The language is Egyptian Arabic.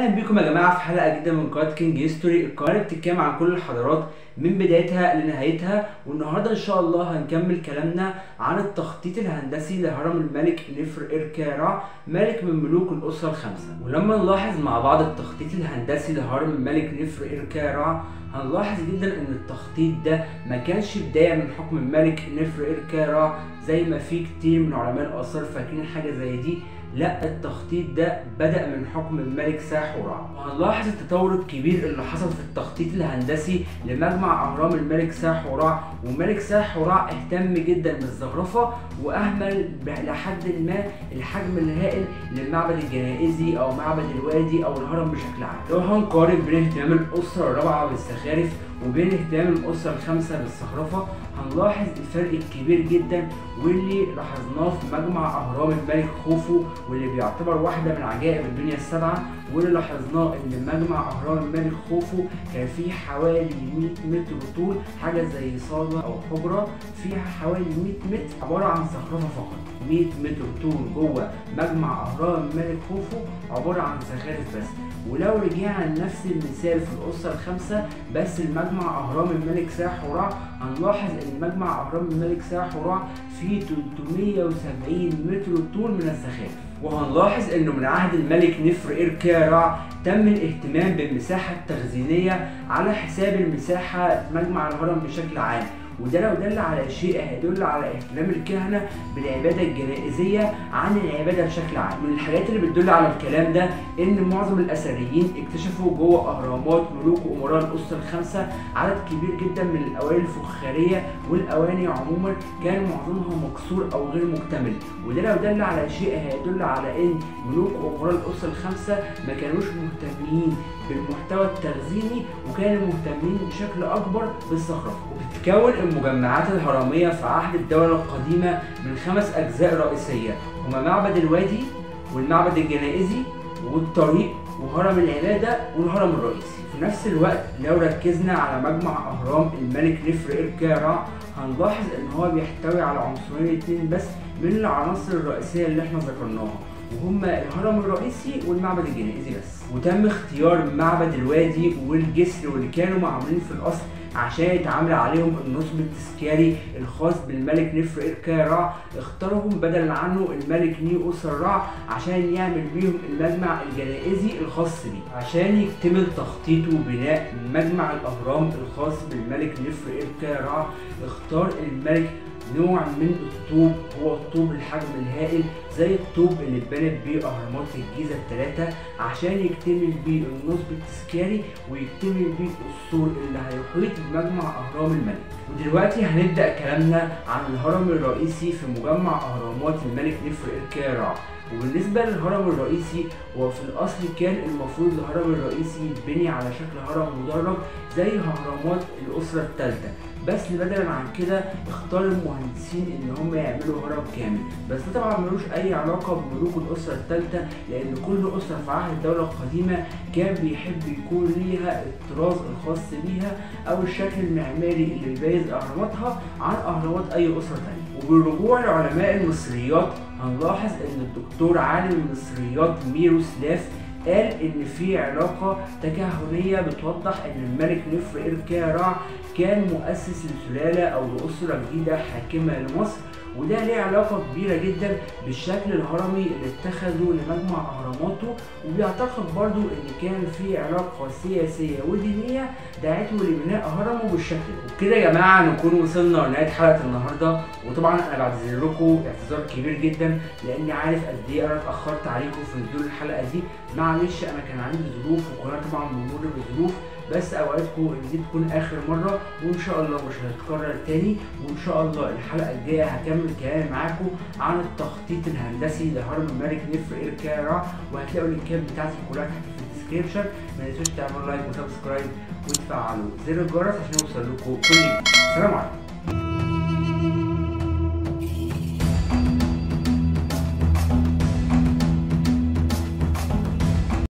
اهلا بيكم يا جماعه في حلقه جديده من قناه كينج هيستوري القناه اللي بتتكلم عن كل الحضارات من بدايتها لنهايتها والنهارده ان شاء الله هنكمل كلامنا عن التخطيط الهندسي لهرم الملك نفر إركارع ملك من ملوك الاسره الخمسه ولما نلاحظ مع بعض التخطيط الهندسي لهرم الملك نفر إركارع هنلاحظ جدا ان التخطيط ده ما كانش بدايه من حكم الملك نفر إركارع زي ما في كتير من علماء الاثار فاكرين حاجه زي دي لا التخطيط ده بدأ من حكم الملك ساحورع وهنلاحظ التطور الكبير اللي حصل في التخطيط الهندسي لمجمع أهرام الملك ساحورع وملك ساحورع اهتم جدا بالزخرفة وأهمل لحد ما الحجم الهائل للمعبد الجنائزي أو معبد الوادي أو الهرم بشكل عام لو هنقارن بين اهتمام الأسرة الرابعة بالزخارف وبين اهتمام الأسرة الخامسة بالزخرفة هنلاحظ الفرق الكبير جدا واللي لاحظناه في مجمع أهرام الملك خوفو واللي بيعتبر واحدة من عجائب الدنيا السبعة واللي لاحظناه إن مجمع أهرام الملك خوفو كان فيه حوالي 100 متر طول حاجة زي صالة أو حجرة فيها حوالي 100 متر عبارة عن زخرفة فقط 100 متر طول جوه مجمع أهرام الملك خوفو عبارة عن زخارف بس ولو رجعنا لنفس المثال في الأسرة الخامسة بس المجمع أهرام الملك ساحورع هنلاحظ إن مجمع أهرام الملك ساحورع فيه 370 متر طول من الزخارف وهنلاحظ انه من عهد الملك نفر إركارع تم الاهتمام بالمساحة التخزينية على حساب المساحة مجمع الهرم بشكل عام وده لو دل على شيء هيدل على اهتمام الكهنة بالعبادة الجنائزية عن العبادة بشكل عام من الحاجات اللي بتدل على الكلام ده ان معظم الاثريين اكتشفوا جوه اهرامات ملوك وامراء الاسرة الخمسة عدد كبير جدا من الاواني الفخارية والاواني عموما كان معظمها مكسور او غير مكتمل وده لو دل على شيء هيدل على ان ملوك وامراء الاسرة الخمسة ما كانوش مهتمين بالمحتوى التخزيني وكانوا مهتمين بشكل اكبر بالزخرفة وبتتكون المجمعات الهرمية في عهد الدولة القديمة من خمس أجزاء رئيسية هما معبد الوادي والمعبد الجنائزي والطريق وهرم العبادة والهرم الرئيسي في نفس الوقت لو ركزنا على مجمع أهرام الملك نفر إركارع هنلاحظ إن هو بيحتوي على عنصرين اتنين بس من العناصر الرئيسية اللي احنا ذكرناها وهما الهرم الرئيسي والمعبد الجنائزي بس وتم اختيار معبد الوادي والجسر واللي كانوا معمولين في الأصل عشان يتعامل عليهم النصب التذكاري الخاص بالملك نفر إركارع اختارهم بدلا عنه الملك نيو أسرع عشان يعمل بيهم المجمع الجنائزي الخاص بيه عشان يكتمل تخطيط وبناء مجمع الأهرام الخاص بالملك نفر إركارع اختار الملك نوع من الطوب هو الطوب الحجم الهائل زي الطوب اللي اتبنت بيه اهرامات الجيزه الثلاثه عشان يكتمل بيه النصب التذكاري ويكتمل بيه السور اللي هيحيط بمجمع اهرام الملك ودلوقتي هنبدا كلامنا عن الهرم الرئيسي في مجمع اهرامات الملك نفر إركارع وبالنسبة للهرم الرئيسي هو في الأصل كان المفروض الهرم الرئيسي يتبني على شكل هرم مدرج زي أهرامات الأسرة الثالثة بس بدلا عن كده اختار المهندسين ان هم يعملوا هرم كامل بس ده طبعا ملوش اي علاقه بملوك الاسره الثالثه لان كل اسره في عهد الدوله القديمه كان بيحب يكون ليها الطراز الخاص بيها او الشكل المعماري اللي بيميز اهراماتها عن اهرامات اي اسره ثانيه وبالرجوع لعلماء المصريات هنلاحظ ان الدكتور عالم المصريات ميروسلاف قال ان في علاقة تكهنية بتوضح ان الملك نفر إركارع كان مؤسس لسلالة او لأسرة جديدة حاكمة لمصر وده ليه علاقة كبيرة جدا بالشكل الهرمي اللي اتخذه لمجمع أهراماته وبيعتقد برضو إن كان في علاقة سياسية ودينية دعته لبناء هرمه بالشكل ده وبكده يا جماعة نكون وصلنا لنهاية حلقة النهاردة وطبعا أنا بعتذر لكم اعتذار كبير جدا لأني عارف قد إيه أنا اتأخرت عليكم في نزول الحلقة دي معلش أنا كان عندي ظروف وقناة طبعا بمر بظروف بس اوعدكم ان دي تكون اخر مره وان شاء الله مش هتتكرر تاني وان شاء الله الحلقه الجايه هكمل كلامي معاكم عن التخطيط الهندسي لهرم الملك نفر إركارع وهتلاقوا اللينكات بتاعتي كلها تحت في الديسكربشن ما تنسوش تعملوا لايك وسبسكرايب وتفعلوا زر الجرس عشان يوصل لكم كل جديد سلام عليكم